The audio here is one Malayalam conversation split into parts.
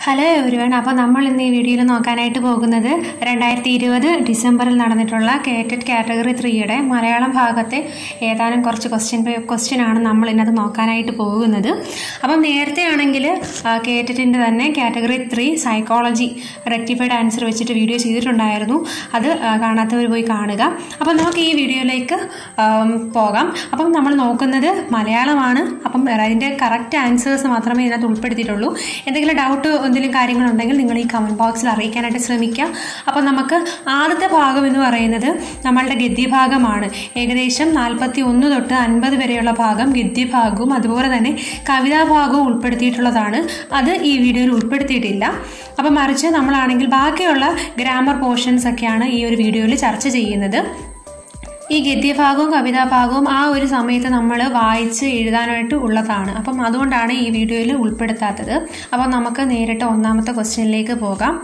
ഹലോ എവരിവൺ അപ്പോൾ നമ്മൾ ഇന്ന് ഈ വീഡിയോയിൽ നോക്കാനായിട്ട് പോകുന്നത് രണ്ടായിരത്തി ഇരുപത് ഡിസംബറിൽ നടന്നിട്ടുള്ള കേറ്റഡ് കാറ്റഗറി ത്രീയുടെ മലയാളം ഭാഗത്തെ ഏതാനും കുറച്ച് ക്വസ്റ്റ്യൻ ക്വസ്റ്റ്യൻ ആണ് നമ്മൾ ഇന്നത് നോക്കാനായിട്ട് പോകുന്നത് അപ്പം നേരത്തെ ആണെങ്കിൽ കേറ്ററ്റിൻ്റെ തന്നെ category three psychology rectified answer വെച്ചിട്ട് വീഡിയോ ചെയ്തിട്ടുണ്ടായിരുന്നു അത് ആ, കാണാത്തവർ പോയി കാണുക അപ്പം നമുക്ക് ഈ വീഡിയോയിലേക്ക് ആം, പോകാം അപ്പം നമ്മൾ നോക്കുന്നത് മലയാളമാണ് അപ്പം അതിൻ്റെ കറക്റ്റ് ആൻസേഴ്സ് മാത്രമേ ഇതിനകത്ത് ഉൾപ്പെടുത്തിയിട്ടുള്ളൂ എന്തെങ്കിലും ഡൗട്ട് എന്തെങ്കിലും കാര്യങ്ങളുണ്ടെങ്കിൽ നിങ്ങൾ ഈ കമൻറ്റ് ബോക്സിൽ അറിയിക്കാനായിട്ട് ശ്രമിക്കുക അപ്പം നമുക്ക് ആദ്യത്തെ ഭാഗം എന്ന് പറയുന്നത് നമ്മളുടെ ഗദ്യഭാഗമാണ് ഏകദേശം നാൽപ്പത്തി ഒന്ന് തൊട്ട് അൻപത് വരെയുള്ള ഭാഗം ഗദ്യഭാഗവും അതുപോലെ തന്നെ കവിതാഭാഗവും ഉൾപ്പെടുത്തിയിട്ടുള്ളതാണ് അത് ഈ വീഡിയോയിൽ ഉൾപ്പെടുത്തിയിട്ടില്ല അപ്പം മറിച്ച് നമ്മളാണെങ്കിൽ ബാക്കിയുള്ള ഗ്രാമർ പോർഷൻസ് ഒക്കെയാണ് ഈ ഒരു വീഡിയോയിൽ ചർച്ച ചെയ്യുന്നത് ഈ ഗദ്യഭാഗവും കവിതാഭാഗവും ആ ഒരു സമയത്ത് നമ്മൾ വായിച്ച് എഴുതാനായിട്ട് ഉള്ളതാണ് അപ്പം അതുകൊണ്ടാണ് ഈ വീഡിയോയിൽ ഉൾപ്പെടുത്താത്തത് അപ്പം നമുക്ക് നേരിട്ട് ഒന്നാമത്തെ ക്വസ്റ്റ്യനിലേക്ക് പോകാം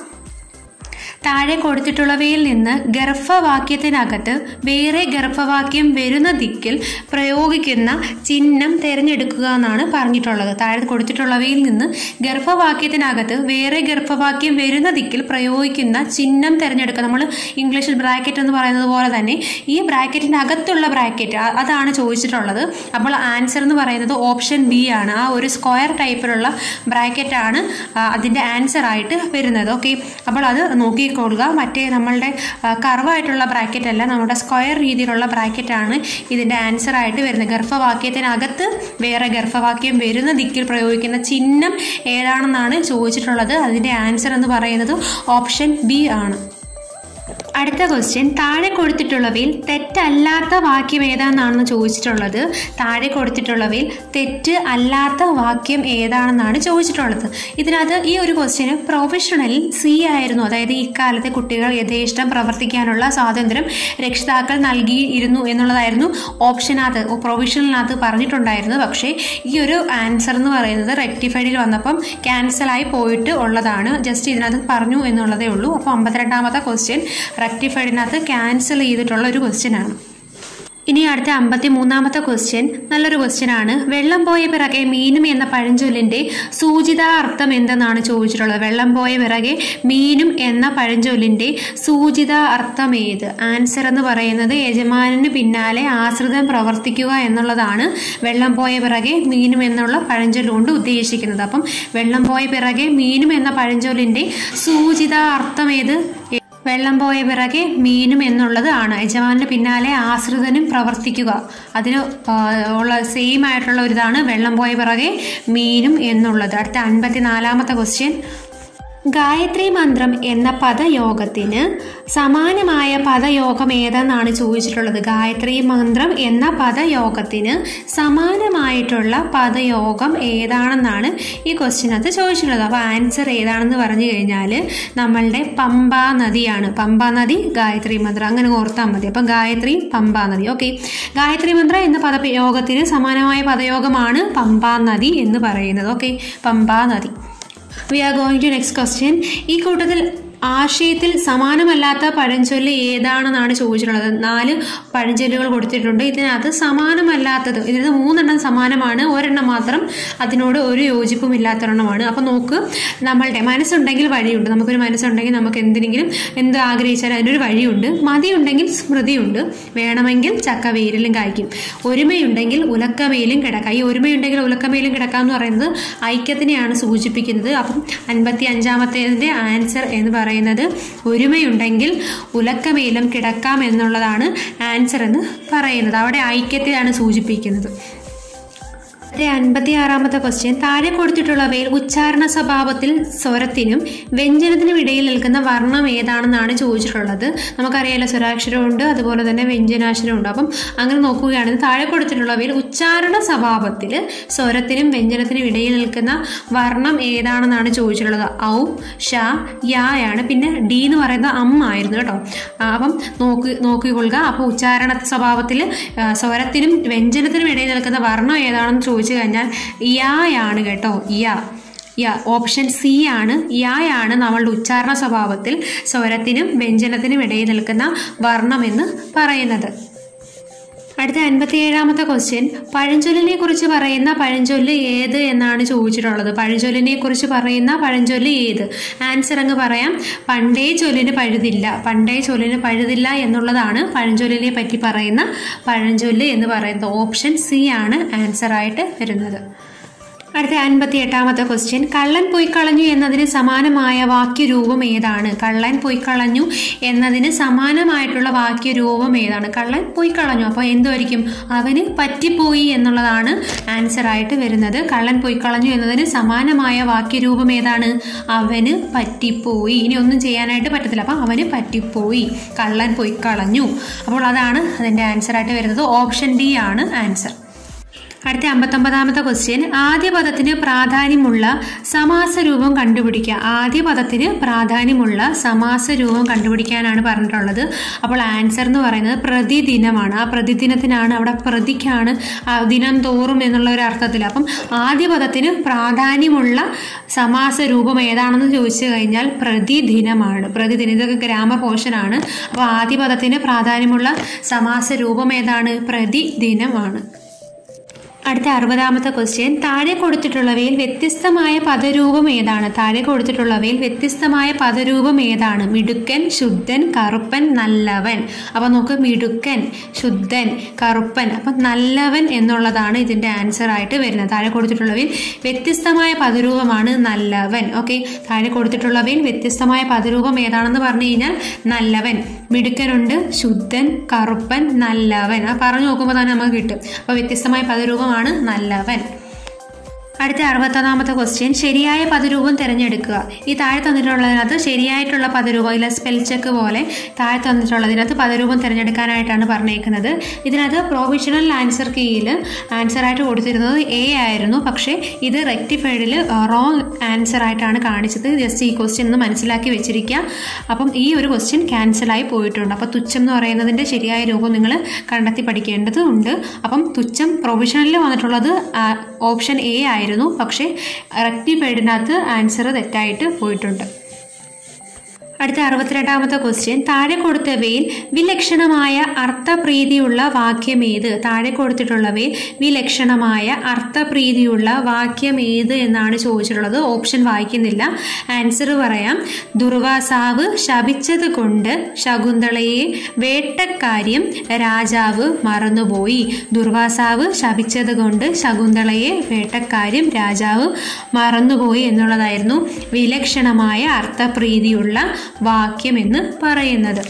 താഴെ കൊടുത്തിട്ടുള്ളവയിൽ നിന്ന് ഗർഭവാക്യത്തിനകത്ത് വേറെ ഗർഭവാക്യം വരുന്ന ദിക്കിൽ പ്രയോഗിക്കുന്ന ചിഹ്നം തിരഞ്ഞെടുക്കുക എന്നാണ് പറഞ്ഞിട്ടുള്ളത് താഴെ കൊടുത്തിട്ടുള്ളവയിൽ നിന്ന് ഗർഭവാക്യത്തിനകത്ത് വേറെ ഗർഭവാക്യം വരുന്ന ദിക്കിൽ പ്രയോഗിക്കുന്ന ചിഹ്നം തിരഞ്ഞെടുക്കുക നമ്മൾ ഇംഗ്ലീഷിൽ ബ്രാക്കറ്റ് എന്ന് പറയുന്നത് പോലെ തന്നെ ഈ ബ്രാക്കറ്റിൻ്റെ അകത്തുള്ള ബ്രാക്കറ്റ് അതാണ് ചോദിച്ചിട്ടുള്ളത് അപ്പോൾ ആൻസർ എന്ന് പറയുന്നത് ഓപ്ഷൻ ബി ആണ് ആ ഒരു സ്ക്വയർ ടൈപ്പിലുള്ള ബ്രാക്കറ്റാണ് അതിൻ്റെ ആൻസർ ആയിട്ട് വരുന്നത് ഓക്കെ അപ്പോൾ അത് നോക്കിക്കൊള്ളുക മറ്റേ നമ്മളുടെ കർവായിട്ടുള്ള ബ്രാക്കറ്റ് അല്ല നമ്മുടെ സ്ക്വയർ രീതിയിലുള്ള ബ്രാക്കറ്റാണ് ഇതിൻ്റെ ആൻസർ ആയിട്ട് വരുന്നത് ഗർഭവാക്യത്തിനകത്ത് വേറെ ഗർഭവാക്യം വരുന്ന ദിക്കിൽ പ്രയോഗിക്കുന്ന ചിഹ്നം ഏതാണെന്നാണ് ചോദിച്ചിട്ടുള്ളത് അതിൻ്റെ ആൻസർ എന്ന് പറയുന്നത് ഓപ്ഷൻ ബി ആണ് അടുത്ത ക്വസ്റ്റ്യൻ താഴെ കൊടുത്തിട്ടുള്ളവയിൽ തെറ്റല്ലാത്ത വാക്യം ഏതാണെന്നാണെന്ന് ചോദിച്ചിട്ടുള്ളത് താഴെ കൊടുത്തിട്ടുള്ളവയിൽ തെറ്റ് അല്ലാത്ത വാക്യം ഏതാണെന്നാണ് ചോദിച്ചിട്ടുള്ളത് ഇതിനകത്ത് ഈ ഒരു ക്വസ്റ്റ്യന് പ്രൊഫഷണലിൽ സി ആയിരുന്നു അതായത് ഇക്കാലത്തെ കുട്ടികൾ യഥേഷ്ടം പ്രവർത്തിക്കാനുള്ള സ്വാതന്ത്ര്യം രക്ഷിതാക്കൾ നൽകിയിരുന്നു എന്നുള്ളതായിരുന്നു ഓപ്ഷനകത്ത് പ്രൊവിഷണലിനകത്ത് പറഞ്ഞിട്ടുണ്ടായിരുന്നു പക്ഷേ ഈ ഒരു ആൻസർ എന്ന് പറയുന്നത് റെക്ടിഫൈഡിൽ വന്നപ്പം ക്യാൻസലായി പോയിട്ട് ഉള്ളതാണ് ജസ്റ്റ് ഇതിനകത്ത് പറഞ്ഞു എന്നുള്ളതേ ഉള്ളൂ അപ്പോൾ അമ്പത്തിരണ്ടാമത്തെ ക്വസ്റ്റ്യൻ റെക്ടിഫൈഡിനകത്ത് ക്യാൻസൽ ചെയ്തിട്ടുള്ള ഒരു ക്വസ്റ്റ്യൻ ആണ് ഇനി അടുത്ത അമ്പത്തി മൂന്നാമത്തെ ക്വസ്റ്റ്യൻ നല്ലൊരു ക്വസ്റ്റ്യൻ ആണ് വെള്ളം പോയ പിറകെ മീനും എന്ന പഴഞ്ചൊല്ലിന്റെ സൂചിത അർത്ഥം എന്തെന്നാണ് ചോദിച്ചിട്ടുള്ളത് വെള്ളം പോയ പിറകെ മീനും എന്ന പഴഞ്ചൊല്ലിന്റെ സൂചിത അർത്ഥം ഏത് ആൻസർ എന്ന് പറയുന്നത് യജമാനന് പിന്നാലെ ആശ്രിതം പ്രവർത്തിക്കുക എന്നുള്ളതാണ് വെള്ളം പോയ പിറകെ മീനും എന്നുള്ള പഴഞ്ചൊല്ല് കൊണ്ട് ഉദ്ദേശിക്കുന്നത് അപ്പം വെള്ളം പോയ പിറകെ മീനും എന്ന പഴഞ്ചൊല്ലിന്റെ സൂചിത അർത്ഥം ഏത് വെള്ളം പോയ പിറകെ മീനും എന്നുള്ളത് ആണ് യജമാനന് പിന്നാലെ ആശ്രിതനും പ്രവർത്തിക്കുക അതിന് ആ, ഉള്ള സെയിം ആയിട്ടുള്ള ഒരു ഇതാണ് വെള്ളം പോയ പിറകെ മീനും എന്നുള്ളത് അടുത്ത അൻപത്തി നാലാമത്തെ ക്വസ്റ്റ്യൻ ഗായത്രി മന്ത്രം എന്ന പദയോഗത്തിന് സമാനമായ പദയോഗം ഏതെന്നാണ് ചോദിച്ചിട്ടുള്ളത് ഗായത്രി മന്ത്രം എന്ന പദയോഗത്തിന് സമാനമായിട്ടുള്ള പദയോഗം ഏതാണെന്നാണ് ഈ ക്വസ്റ്റ്യനകത്ത് ചോദിച്ചിട്ടുള്ളത് അപ്പോൾ ആൻസർ ഏതാണെന്ന് പറഞ്ഞു കഴിഞ്ഞാൽ നമ്മളുടെ പമ്പാ നദിയാണ് പമ്പാ നദി ഗായത്രി മന്ത്രം അങ്ങനെ ഓർത്താൽ മതി അപ്പം ഗായത്രി പമ്പാ നദി ഓക്കെ ഗായത്രി മന്ത്രം എന്ന പദയോഗത്തിന് സമാനമായ പദയോഗമാണ് പമ്പാ നദി എന്ന് പറയുന്നത് ഓക്കെ പമ്പാ നദി we are going to next question ഈ കൂട്ടത്തിൽ ആശയത്തിൽ സമാനമല്ലാത്ത പഴഞ്ചൊല്ല് ഏതാണെന്നാണ് ചോദിച്ചിട്ടുള്ളത് നാല് പഴഞ്ചൊല്ലുകൾ കൊടുത്തിട്ടുണ്ട് ഇതിനകത്ത് സമാനമല്ലാത്തത് ഇതിനകത്ത് മൂന്നെണ്ണം സമാനമാണ് ഒരെണ്ണം മാത്രം അതിനോട് ഒരു യോജിപ്പും ഇല്ലാത്തൊരെണ്ണമാണ് അപ്പോൾ നോക്ക് നമ്മളുടെ മനസ്സുണ്ടെങ്കിൽ വഴിയുണ്ട് നമുക്കൊരു മനസ്സുണ്ടെങ്കിൽ നമുക്ക് എന്തിനെങ്കിലും എന്ത് ആഗ്രഹിച്ചാലും അതിനൊരു വഴിയുണ്ട് മതിയുണ്ടെങ്കിൽ സ്മൃതിയുണ്ട് വേണമെങ്കിൽ ചക്ക വെയിലും കായ്ക്കും ഒരുമയുണ്ടെങ്കിൽ ഉലക്കമേലും കിടക്കാം ഈ ഒരുമയുണ്ടെങ്കിൽ ഉലക്കമേലും കിടക്കാം എന്ന് പറയുന്നത് ഐക്യത്തിനെയാണ് സൂചിപ്പിക്കുന്നത് അപ്പം അൻപത്തി അഞ്ചാമത്തേതിൻ്റെ ആൻസർ എന്ന് പറയുന്നത് ഒരുമയുണ്ടെങ്കിൽ ഉലക്കമേലും കിടക്കാം എന്നുള്ളതാണ് ആൻസർ എന്ന് പറയുന്നത് അവിടെ ഐക്യത്തെയാണ് സൂചിപ്പിക്കുന്നത് അടുത്ത അൻപത്തി ആറാമത്തെ ക്വസ്റ്റ്യൻ താഴെ കൊടുത്തിട്ടുള്ളവയിൽ ഉച്ചാരണ സ്വഭാവത്തിൽ സ്വരത്തിനും വ്യഞ്ജനത്തിനും ഇടയിൽ നിൽക്കുന്ന വർണ്ണം ഏതാണെന്നാണ് ചോദിച്ചിട്ടുള്ളത് നമുക്കറിയാലോ സ്വരാക്ഷരമുണ്ട് അതുപോലെ തന്നെ വ്യഞ്ജനാക്ഷരമുണ്ട് അപ്പം അങ്ങനെ നോക്കുകയാണെങ്കിൽ താഴെ കൊടുത്തിട്ടുള്ളവയിൽ ഉച്ചാരണ സ്വഭാവത്തിൽ സ്വരത്തിനും വ്യഞ്ജനത്തിനും ഇടയിൽ നിൽക്കുന്ന വർണ്ണം ഏതാണെന്നാണ് ചോദിച്ചിട്ടുള്ളത് ഔ ഷ യായാണ് പിന്നെ ഡി എന്ന് പറയുന്നത് അം ആയിരുന്നു കേട്ടോ ആ, അപ്പം നോക്കി നോക്കിക്കൊള്ളുക അപ്പോൾ ഉച്ചാരണ സ്വഭാവത്തിൽ ആ, സ്വരത്തിനും വ്യഞ്ജനത്തിനും ഇടയിൽ നിൽക്കുന്ന വർണ്ണം ഏതാണെന്ന് ചോദിച്ചു കഴിഞ്ഞാൽ യായാണ് കേട്ടോ യാ യാ ഓപ്ഷൻ സി ആണ് യായാണ് നമ്മളുടെ ഉച്ചാരണ സ്വഭാവത്തിൽ സ്വരത്തിനും വ്യഞ്ജനത്തിനും ഇടയിൽ നിൽക്കുന്ന വർണ്ണം എന്ന് പറയുന്നത് അടുത്ത അൻപത്തിയേഴാമത്തെ ക്വസ്റ്റ്യൻ പഴഞ്ചൊല്ലിനെ കുറിച്ച് പറയുന്ന പഴഞ്ചൊല്ല് ഏത് എന്നാണ് ചോദിച്ചിട്ടുള്ളത് പഴഞ്ചൊല്ലിനെ കുറിച്ച് പറയുന്ന പഴഞ്ചൊല്ല് ഏത് ആൻസർ അങ്ങ് പറയാം പണ്ടേ ചൊല്ലിന് പഴുതില്ല പണ്ടേ ചൊല്ലിന് പഴുതില്ല എന്നുള്ളതാണ് പഴഞ്ചൊല്ലിനെ പറ്റി പറയുന്ന പഴഞ്ചൊല്ല് എന്ന് പറയുന്നത് ഓപ്ഷൻ സി ആണ് ആൻസർ ആയിട്ട് വരുന്നത് അടുത്ത അൻപത്തി എട്ടാമത്തെ ക്വസ്റ്റ്യൻ കള്ളൻ പോയി കളഞ്ഞു എന്നതിന് സമാനമായ വാക്യരൂപം ഏതാണ് കള്ളൻ പോയി കളഞ്ഞു എന്നതിന് സമാനമായിട്ടുള്ള വാക്യരൂപം ഏതാണ് കള്ളൻ പോയി കളഞ്ഞു അപ്പോൾ എന്തുമായിരിക്കും അവന് പറ്റിപ്പോയി എന്നുള്ളതാണ് ആൻസർ ആയിട്ട് വരുന്നത് കള്ളൻ പോയി കളഞ്ഞു എന്നതിന് സമാനമായ വാക്യരൂപം ഏതാണ് അവന് പറ്റിപ്പോയി ഇനി ഒന്നും ചെയ്യാനായിട്ട് പറ്റത്തില്ല അപ്പം അവന് പറ്റിപ്പോയി കള്ളൻ പോയി കളഞ്ഞു അപ്പോൾ അതാണ് അതിൻ്റെ ആൻസർ ആയിട്ട് വരുന്നത് ഓപ്ഷൻ ഡി ആണ് ആൻസർ അടുത്ത അമ്പത്തൊമ്പതാമത്തെ ക്വസ്റ്റ്യൻ ആദ്യ പദത്തിന് പ്രാധാന്യമുള്ള സമാസ രൂപം കണ്ടുപിടിക്കുക ആദ്യ പദത്തിന് പ്രാധാന്യമുള്ള സമാസ രൂപം കണ്ടുപിടിക്കാനാണ് പറഞ്ഞിട്ടുള്ളത് അപ്പോൾ ആൻസർ എന്ന് പറയുന്നത് പ്രതിദിനമാണ് ആ പ്രതിദിനത്തിനാണ് അവിടെ പ്രതിക്കാണ് ആ ദിനം തോറും എന്നുള്ള ഒരു അർത്ഥത്തിൽ അപ്പം ആദ്യ പദത്തിന് പ്രാധാന്യമുള്ള സമാസ രൂപം ഏതാണെന്ന് ചോദിച്ചു കഴിഞ്ഞാൽ പ്രതിദിനമാണ് പ്രതിദിനം ഇതൊക്കെ ഗ്രാമർ പോർഷനാണ് അപ്പോൾ ആദ്യ പദത്തിന് പ്രാധാന്യമുള്ള സമാസ രൂപം ഏതാണ് പ്രതിദിനമാണ് അടുത്ത അറുപതാമത്തെ ക്വസ്റ്റ്യൻ താഴെ കൊടുത്തിട്ടുള്ളവയിൽ വ്യത്യസ്തമായ പദരൂപം ഏതാണ് താഴെ കൊടുത്തിട്ടുള്ളവയിൽ വ്യത്യസ്തമായ പദരൂപം ഏതാണ് മിടുക്കൻ ശുദ്ധൻ കറുപ്പൻ നല്ലവൻ അപ്പം നമുക്ക് മിടുക്കൻ ശുദ്ധൻ കറുപ്പൻ അപ്പം നല്ലവൻ എന്നുള്ളതാണ് ഇതിൻ്റെ ആൻസർ ആയിട്ട് വരുന്നത് താഴെ കൊടുത്തിട്ടുള്ളവയിൽ വ്യത്യസ്തമായ പദരൂപമാണ് നല്ലവൻ ഓക്കെ താഴെ കൊടുത്തിട്ടുള്ളവയിൽ വ്യത്യസ്തമായ പദരൂപം ഏതാണെന്ന് പറഞ്ഞു കഴിഞ്ഞാൽ നല്ലവൻ മിടുക്കനുണ്ട് ശുദ്ധൻ കറുപ്പൻ നല്ലവൻ ആ പറഞ്ഞു നോക്കുമ്പോൾ തന്നെ നമുക്ക് കിട്ടും അപ്പോൾ വ്യത്യസ്തമായ പദരൂപമാണ് നല്ലവൻ അടുത്ത അറുപത്തൊന്നാമത്തെ ക്വസ്റ്റ്യൻ ശരിയായ പദരൂപം തിരഞ്ഞെടുക്കുക ഈ താഴെ തന്നിട്ടുള്ളതിനകത്ത് ശരിയായിട്ടുള്ള പദരൂപം ഇല്ല സ്പെൽ ചെക്ക് പോലെ താഴെ തന്നിട്ടുള്ളതിനകത്ത് പദരൂപം തിരഞ്ഞെടുക്കാനായിട്ടാണ് പറഞ്ഞേക്കുന്നത് ഇതിനകത്ത് പ്രൊവിഷണൽ ആൻസർ കീയിൽ ആൻസറായിട്ട് കൊടുത്തിരുന്നത് എ ആയിരുന്നു പക്ഷേ ഇത് റെക്ടിഫൈഡിൽ റോങ് ആൻസർ ആയിട്ടാണ് കാണിച്ചത് ജസ്റ്റ് ഈ ക്വസ്റ്റ്യൻ ഒന്ന് മനസ്സിലാക്കി വെച്ചിരിക്കുക അപ്പം ഈ ഒരു ക്വസ്റ്റ്യൻ ക്യാൻസലായി പോയിട്ടുണ്ട് അപ്പോൾ തുച്ഛം എന്ന് പറയുന്നതിൻ്റെ ശരിയായ രൂപം നിങ്ങൾ കണ്ടെത്തി പഠിക്കേണ്ടതുണ്ട് അപ്പം തുച്ഛം പ്രൊവിഷണലിൽ വന്നിട്ടുള്ളത് ഓപ്ഷൻ എ ആയിരുന്നു പക്ഷേ റെക്ടിഫൈഡിനകത്ത് ആൻസർ തെറ്റായിട്ട് പോയിട്ടുണ്ട് അടുത്ത അറുപത്തിരണ്ടാമത്തെ ക്വസ്റ്റ്യൻ താഴെ കൊടുത്തവയിൽ വിലക്ഷണമായ അർത്ഥപ്രീതിയുള്ള വാക്യം ഏത് താഴെ കൊടുത്തിട്ടുള്ളവയിൽ വിലക്ഷണമായ അർത്ഥപ്രീതിയുള്ള വാക്യം ഏത് എന്നാണ് ചോദിച്ചിട്ടുള്ളത് ഓപ്ഷൻ വായിക്കുന്നില്ല ആൻസർ പറയാം ദുർവാസാവ് ശപിച്ചത് കൊണ്ട് ശകുന്തളയെ വേട്ടക്കാര്യം രാജാവ് മറന്നുപോയി ദുർവാസാവ് ശപിച്ചത് കൊണ്ട് ശകുന്തളയെ വേട്ടക്കാര്യം രാജാവ് മറന്നുപോയി എന്നുള്ളതായിരുന്നു വിലക്ഷണമായ അർത്ഥപ്രീതിയുള്ള വാക്യം എന്ന് പറയുന്നത്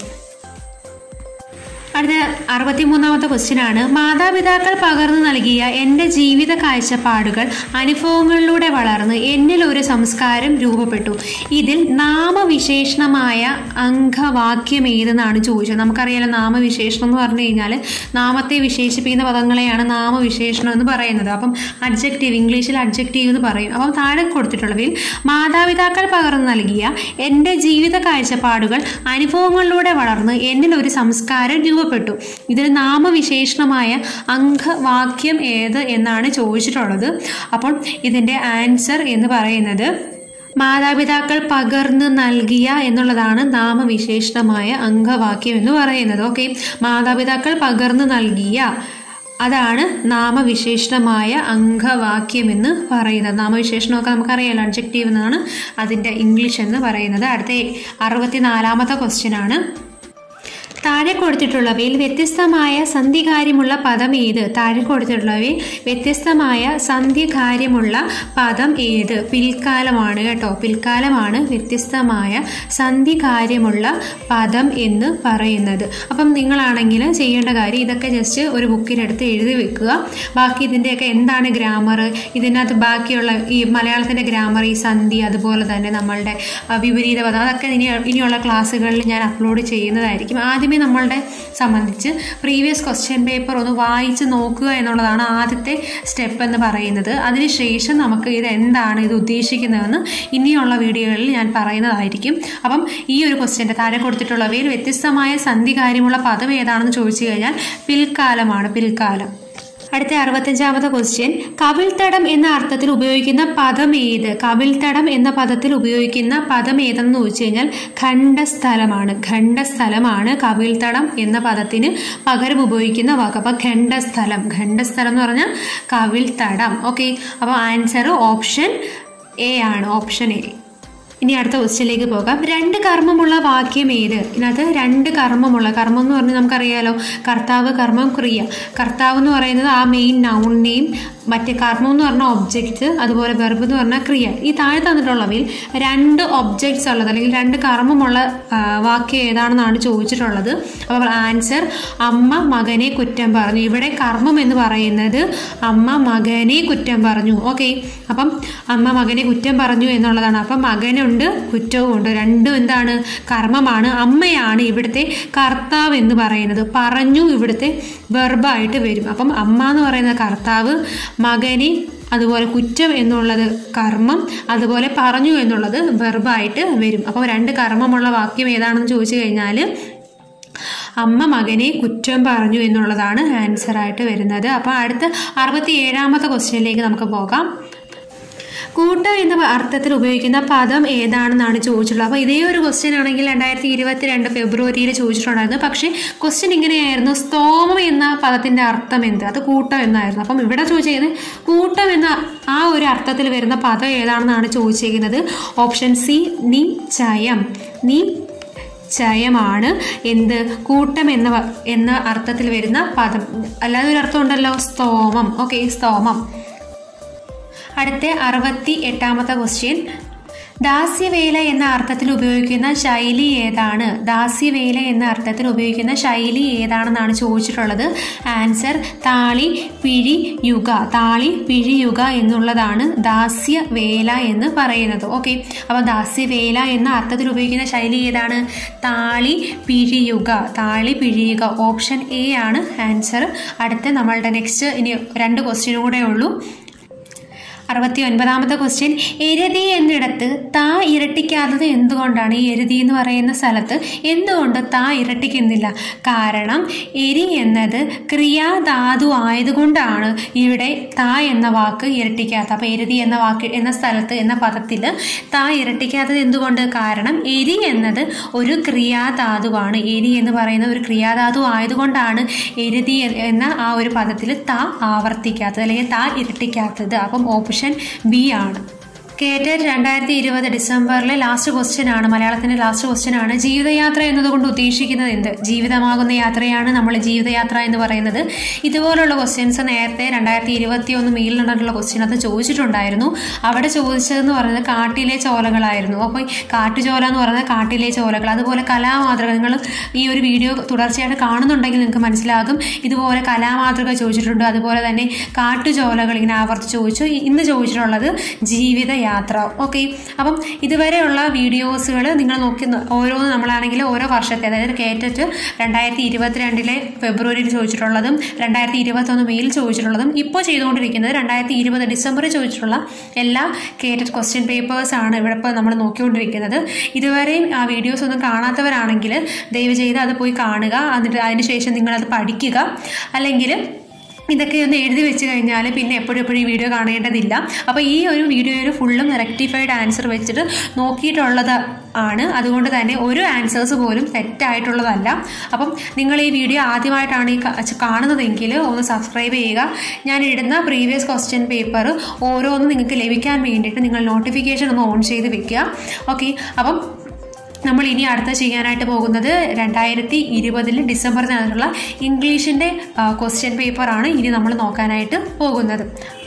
അടുത്ത അറുപത്തിമൂന്നാമത്തെ ക്വസ്റ്റ്യൻ ആണ് മാതാപിതാക്കൾ പകർന്നു നൽകിയ എൻ്റെ ജീവിത കാഴ്ചപ്പാടുകൾ അനുഭവങ്ങളിലൂടെ വളർന്ന് എന്നിൽ ഒരു സംസ്കാരം രൂപപ്പെട്ടു ഇതിൽ നാമവിശേഷണമായ അംഗവാക്യം ഏതെന്നാണ് ചോദിച്ചത് നമുക്കറിയാലോ നാമവിശേഷണം എന്ന് പറഞ്ഞു കഴിഞ്ഞാൽ നാമത്തെ വിശേഷിപ്പിക്കുന്ന പദങ്ങളെയാണ് നാമവിശേഷണം എന്ന് പറയുന്നത് അപ്പം അഡ്ജക്റ്റീവ് ഇംഗ്ലീഷിൽ അഡ്ജക്റ്റീവ് എന്ന് പറയും അപ്പം താഴെ കൊടുത്തിട്ടുള്ളവയിൽ മാതാപിതാക്കൾ പകർന്നു നൽകിയ എൻ്റെ ജീവിത കാഴ്ചപ്പാടുകൾ അനുഭവങ്ങളിലൂടെ വളർന്ന് എന്നിൽ ഒരു സംസ്കാരം രൂപപ്പെട്ടു ഇതിൽ നാമവിശേഷണമായ അംഗവാക്യം ഏത് എന്നാണ് ചോദിച്ചിട്ടുള്ളത് അപ്പോൾ ഇതിൻ്റെ ആൻസർ എന്ന് പറയുന്നത് മാതാപിതാക്കൾ പകർന്ന് നൽകിയ എന്നുള്ളതാണ് നാമവിശേഷണമായ അംഗവാക്യം എന്ന് പറയുന്നത് ഓക്കെ മാതാപിതാക്കൾ പകർന്നു നൽകിയ അതാണ് നാമവിശേഷണമായ അംഗവാക്യം എന്ന് പറയുന്നത് നാമവിശേഷണമൊക്കെ നമുക്കറിയാലോ അഡ്ജക്റ്റീവ് എന്നാണ് അതിൻ്റെ ഇംഗ്ലീഷ് എന്ന് പറയുന്നത് അടുത്ത അറുപത്തിനാലാമത്തെ ക്വസ്റ്റ്യൻ ആണ് താഴെ കൊടുത്തിട്ടുള്ളവയിൽ വ്യത്യസ്തമായ സന്ധികാര്യമുള്ള പദം ഏത് താഴെ കൊടുത്തിട്ടുള്ളവയിൽ വ്യത്യസ്തമായ സന്ധികാര്യമുള്ള പദം ഏത് പിൽക്കാലമാണ് കേട്ടോ പിൽക്കാലമാണ് വ്യത്യസ്തമായ സന്ധികാര്യമുള്ള പദം എന്ന് പറയുന്നത് അപ്പം നിങ്ങളാണെങ്കിൽ ചെയ്യേണ്ട കാര്യം ഇതൊക്കെ ജസ്റ്റ് ഒരു ബുക്കിലെടുത്ത് എഴുതി വെക്കുക ബാക്കി ഇതിൻ്റെയൊക്കെ എന്താണ് ഗ്രാമർ ഇതിനകത്ത് ബാക്കിയുള്ള ഈ മലയാളത്തിൻ്റെ ഗ്രാമർ ഈ സന്ധി അതുപോലെ തന്നെ നമ്മളുടെ ആ, വിപരീത പദം അതൊക്കെ ഇനി ഇനിയുള്ള ക്ലാസ്സുകളിൽ ഞാൻ അപ്ലോഡ് ചെയ്യുന്നതായിരിക്കും ആദ്യമേ നമ്മളുടെ സംബന്ധിച്ച് പ്രീവിയസ് ക്വസ്റ്റ്യൻ പേപ്പർ ഒന്ന് വായിച്ച് നോക്കുക എന്നുള്ളതാണ് ആദ്യത്തെ സ്റ്റെപ്പ് എന്ന് പറയുന്നത് അതിനുശേഷം നമുക്ക് ഇത് എന്താണ് ഇത് ഉദ്ദേശിക്കുന്നതെന്ന് ഇനിയുള്ള വീഡിയോകളിൽ ഞാൻ പറയുന്നതായിരിക്കും അപ്പം ഈ ഒരു ക്വസ്റ്റ്യൻ്റെ താഴെ കൊടുത്തിട്ടുള്ളവയിൽ വ്യത്യസ്തമായ സന്ധി കാര്യമുള്ള പദം ഏതാണെന്ന് ചോദിച്ചു കഴിഞ്ഞാൽ പിൽക്കാലമാണ് പിൽക്കാലം അടുത്ത അറുപത്തഞ്ചാമത്തെ ക്വസ്റ്റ്യൻ കവിൾത്തടം എന്ന അർത്ഥത്തിൽ ഉപയോഗിക്കുന്ന പദം ഏത് കവിൾത്തടം എന്ന പദത്തിൽ ഉപയോഗിക്കുന്ന പദം ഏതെന്ന് ചോദിച്ചു കഴിഞ്ഞാൽ ഖണ്ഡസ്ഥലമാണ് ഖണ്ഡസ്ഥലമാണ് കവിൾത്തടം എന്ന പദത്തിന് പകരം ഉപയോഗിക്കുന്ന വാക്ക് അപ്പോൾ ഖണ്ഡസ്ഥലം ഖണ്ഡസ്ഥലം എന്ന് പറഞ്ഞാൽ കവിൾത്തടം ഓക്കെ അപ്പോൾ ആൻസർ ഓപ്ഷൻ എ ആണ് ഓപ്ഷൻ എ ഇനി അടുത്ത ക്വസ്റ്റ്യനിലേക്ക് പോകാം രണ്ട് കർമ്മമുള്ള വാക്യം ഏത് ഇതിനകത്ത് രണ്ട് കർമ്മമുള്ള കർമ്മം എന്ന് പറഞ്ഞാൽ നമുക്കറിയാലോ കർത്താവ് കർമ്മം ക്രിയ കർത്താവ് എന്ന് പറയുന്നത് ആ മെയിൻ നൗണിനെയും മറ്റേ കർമ്മം എന്ന് പറഞ്ഞാൽ ഒബ്ജക്റ്റ് അതുപോലെ വെർബ് എന്ന് പറഞ്ഞാൽ ക്രിയ ഈ താഴെ തന്നിട്ടുള്ളവയിൽ രണ്ട് ഒബ്ജക്ട്സ് ഉള്ളത് അല്ലെങ്കിൽ രണ്ട് കർമ്മമുള്ള ആ, വാക്യം ഏതാണെന്നാണ് ചോദിച്ചിട്ടുള്ളത് അപ്പോൾ ആൻസർ അമ്മ മകനെ കുറ്റം പറഞ്ഞു ഇവിടെ കർമ്മം എന്ന് പറയുന്നത് അമ്മ മകനെ കുറ്റം പറഞ്ഞു ഓക്കെ അപ്പം അമ്മ മകനെ കുറ്റം പറഞ്ഞു എന്നുള്ളതാണ് അപ്പം മകനുണ്ട് കുറ്റവും ഉണ്ട് രണ്ടും എന്താണ് കർമ്മമാണ് അമ്മയാണ് ഇവിടുത്തെ കർത്താവ് എന്ന് പറയുന്നത് പറഞ്ഞു ഇവിടുത്തെ വെർബായിട്ട് വരും അപ്പം അമ്മ എന്ന് പറയുന്ന കർത്താവ് മകനെ അതുപോലെ കുറ്റം എന്നുള്ളത് കർമ്മം അതുപോലെ പറഞ്ഞു എന്നുള്ളത് വെർബായിട്ട് വരും അപ്പോൾ രണ്ട് കർമ്മമുള്ള വാക്യം ഏതാണെന്ന് ചോദിച്ചു കഴിഞ്ഞാൽ അമ്മ മകനെ കുറ്റം പറഞ്ഞു എന്നുള്ളതാണ് ആൻസറായിട്ട് വരുന്നത് അപ്പോൾ അടുത്ത അറുപത്തി ഏഴാമത്തെ ക്വസ്റ്റ്യനിലേക്ക് നമുക്ക് പോകാം കൂട്ടം എന്ന അർത്ഥത്തിൽ ഉപയോഗിക്കുന്ന പദം ഏതാണെന്നാണ് ചോദിച്ചിട്ടുള്ളത് അപ്പോൾ ഇതേ ഒരു ക്വസ്റ്റ്യൻ ആണെങ്കിൽ രണ്ടായിരത്തി ഇരുപത്തി രണ്ട് ഫെബ്രുവരിയിൽ ചോദിച്ചിട്ടുണ്ടായിരുന്നു പക്ഷേ ക്വസ്റ്റ്യൻ ഇങ്ങനെയായിരുന്നു സ്തോമം എന്ന പദത്തിൻ്റെ അർത്ഥം എന്ത് അത് കൂട്ടം എന്നായിരുന്നു അപ്പം ഇവിടെ ചോദിച്ചിരിക്കുന്നത് കൂട്ടം എന്ന ആ ഒരു അർത്ഥത്തിൽ വരുന്ന പദം ഏതാണെന്നാണ് ചോദിച്ചിരിക്കുന്നത് ഓപ്ഷൻ സി നി ചയം നി ചയമാണ് എന്ത് കൂട്ടം എന്ന വ- എന്ന അർത്ഥത്തിൽ വരുന്ന പദം അല്ലാതെ ഒരു അർത്ഥം ഉണ്ടല്ലോ സ്തോമം ഓക്കെ സ്തോമം അടുത്ത അറുപത്തി എട്ടാമത്തെ ക്വസ്റ്റ്യൻ ദാസ്യവേല എന്ന അർത്ഥത്തിൽ ഉപയോഗിക്കുന്ന ശൈലി ഏതാണ് ദാസ്യവേല എന്ന അർത്ഥത്തിൽ ഉപയോഗിക്കുന്ന ശൈലി ഏതാണെന്നാണ് ചോദിച്ചിട്ടുള്ളത് ആൻസർ താളി പിഴി യുഗ താളി പിഴി യുഗ എന്നുള്ളതാണ് ദാസ്യവേല എന്ന് പറയുന്നത് ഓക്കെ അപ്പോൾ ദാസ്യവേല എന്ന അർത്ഥത്തിൽ ഉപയോഗിക്കുന്ന ശൈലി ഏതാണ് താളി പിഴിയുക താളി പിഴിയുക ഓപ്ഷൻ എ ആണ് ആൻസർ അടുത്ത നമ്മളുടെ നെക്സ്റ്റ് ഇനി രണ്ട് ക്വസ്റ്റ്യനും കൂടെ ഉള്ളൂ അറുപത്തി ഒൻപതാമത്തെ ക്വസ്റ്റ്യൻ എരുതി എന്നിടത്ത് താ ഇരട്ടിക്കാത്തത് എന്തുകൊണ്ടാണ് ഈ എരുതി എന്ന് പറയുന്ന സ്ഥലത്ത് എന്തുകൊണ്ട് താ ഇരട്ടിക്കുന്നില്ല കാരണം എരി എന്നത് ക്രിയാധാതു ആയതുകൊണ്ടാണ് ഇവിടെ താ എന്ന വാക്ക് ഇരട്ടിക്കാത്ത അപ്പോൾ എരുതി എന്ന വാക്ക് എന്ന സ്ഥലത്ത് എന്ന പദത്തിൽ താ ഇരട്ടിക്കാത്തത് എന്തുകൊണ്ട് കാരണം എരി എന്നത് ഒരു ക്രിയാധാതുവാണ് എരി എന്ന് പറയുന്ന ഒരു ക്രിയാധാതു ആയതുകൊണ്ടാണ് എരുതി എന്ന ആ ഒരു പദത്തിൽ താ ആവർത്തിക്കാത്തത് അല്ലെങ്കിൽ താ ഇരട്ടിക്കാത്തത് അപ്പം ഓപ്ഷൻ ബി ആണ് കേറ്റഡ് രണ്ടായിരത്തി ഇരുപത് ഡിസംബറിലെ ലാസ്റ്റ് ക്വസ്റ്റ്യൻ ആണ് മലയാളത്തിന്റെ ലാസ്റ്റ് ക്വസ്റ്റ്യൻ ആണ് ജീവിതയാത്ര എന്നതുകൊണ്ട് ഉദ്ദേശിക്കുന്നത് എന്ത് ജീവിതമാകുന്ന യാത്രയാണ് നമ്മൾ ജീവിതയാത്ര എന്ന് പറയുന്നത് ഇതുപോലുള്ള ക്വസ്റ്റ്യൻസ് നേരത്തെ രണ്ടായിരത്തി ഇരുപത്തി ഒന്ന് മെയിൽ നടന്നിട്ടുള്ള ക്വസ്റ്റ്യൻ അത് ചോദിച്ചിട്ടുണ്ടായിരുന്നു അവിടെ ചോദിച്ചതെന്ന് പറയുന്നത് കാട്ടിലെ ചോലകളായിരുന്നു അപ്പോൾ കാട്ടുചോല എന്ന് പറയുന്നത് കാട്ടിലെ ചോലകൾ അതുപോലെ കലാമാതൃക നിങ്ങൾ ഈ ഒരു വീഡിയോ തുടർച്ചയായിട്ട് കാണുന്നുണ്ടെങ്കിൽ നിങ്ങൾക്ക് മനസ്സിലാകും ഇതുപോലെ കലാമാതൃക ചോദിച്ചിട്ടുണ്ട് അതുപോലെ തന്നെ കാട്ടുചോലകൾ ഇങ്ങനെ ആവർത്തിച്ച് ചോദിച്ചു ഇന്ന് ചോദിച്ചിട്ടുള്ളത് ജീവിതയാത്ര ഓക്കെ അപ്പം ഇതുവരെയുള്ള വീഡിയോസുകൾ നിങ്ങൾ നോക്കി ന- ഓരോന്ന് നമ്മളാണെങ്കിൽ ഓരോ വർഷത്തെ അതായത് കേറ്ററ്റ് രണ്ടായിരത്തി ഇരുപത്തിരണ്ടിലെ ഫെബ്രുവരിയിൽ ചോദിച്ചിട്ടുള്ളതും രണ്ടായിരത്തി ഇരുപത്തൊന്ന് മെയിൽ ചോദിച്ചിട്ടുള്ളതും ഇപ്പോൾ ചെയ്തുകൊണ്ടിരിക്കുന്നത് രണ്ടായിരത്തി ഇരുപത് ഡിസംബറിൽ ചോദിച്ചിട്ടുള്ള എല്ലാ കേറ്റഡ് ക്വസ്റ്റ്യൻ പേപ്പേഴ്സ് ആണ് ഇവിടെ ഇപ്പോൾ നമ്മൾ നോക്കിക്കൊണ്ടിരിക്കുന്നത് ഇതുവരെയും ആ വീഡിയോസ് ഒന്നും കാണാത്തവരാണെങ്കിൽ ദയവ് ചെയ്ത് അത് പോയി കാണുക എന്നിട്ട് അതിന് ശേഷം നിങ്ങളത് പഠിക്കുക അല്ലെങ്കിൽ ഇതൊക്കെ ഒന്ന് എഴുതി വെച്ച് കഴിഞ്ഞാൽ പിന്നെ എപ്പോഴും എപ്പോഴും ഈ വീഡിയോ കാണേണ്ടതില്ല അപ്പോൾ ഈ ഒരു വീഡിയോയിൽ ഫുള്ളും റെക്ടിഫൈഡ് ആൻസർ വെച്ചിട്ട് നോക്കിയിട്ടുള്ളത് ആണ് അതുകൊണ്ട് തന്നെ ഒരു ആൻസേഴ്സ് പോലും തെറ്റായിട്ടുള്ളതല്ല അപ്പം നിങ്ങൾ ഈ വീഡിയോ ആദ്യമായിട്ടാണ് ഈ ക- കാണുന്നതെങ്കിൽ ഒന്ന് സബ്സ്ക്രൈബ് ചെയ്യുക ഞാൻ ഇടുന്ന പ്രീവിയസ് ക്വസ്റ്റ്യൻ പേപ്പർ ഓരോന്നും നിങ്ങൾക്ക് ലഭിക്കാൻ വേണ്ടിയിട്ട് നിങ്ങൾ നോട്ടിഫിക്കേഷൻ ഒന്ന് ഓൺ ചെയ്ത് വെക്കുക ഓക്കെ അപ്പം നമ്മൾ ഇനി അടുത്ത ചെയ്യാനായിട്ട് പോകുന്നത് രണ്ടായിരത്തി ഇരുപതിൽ ഡിസംബറിൽ നടന്നിട്ടുള്ള ഇംഗ്ലീഷിൻ്റെ ക്വസ്റ്റ്യൻ പേപ്പറാണ് ഇനി നമ്മൾ നോക്കാനായിട്ട് പോകുന്നത്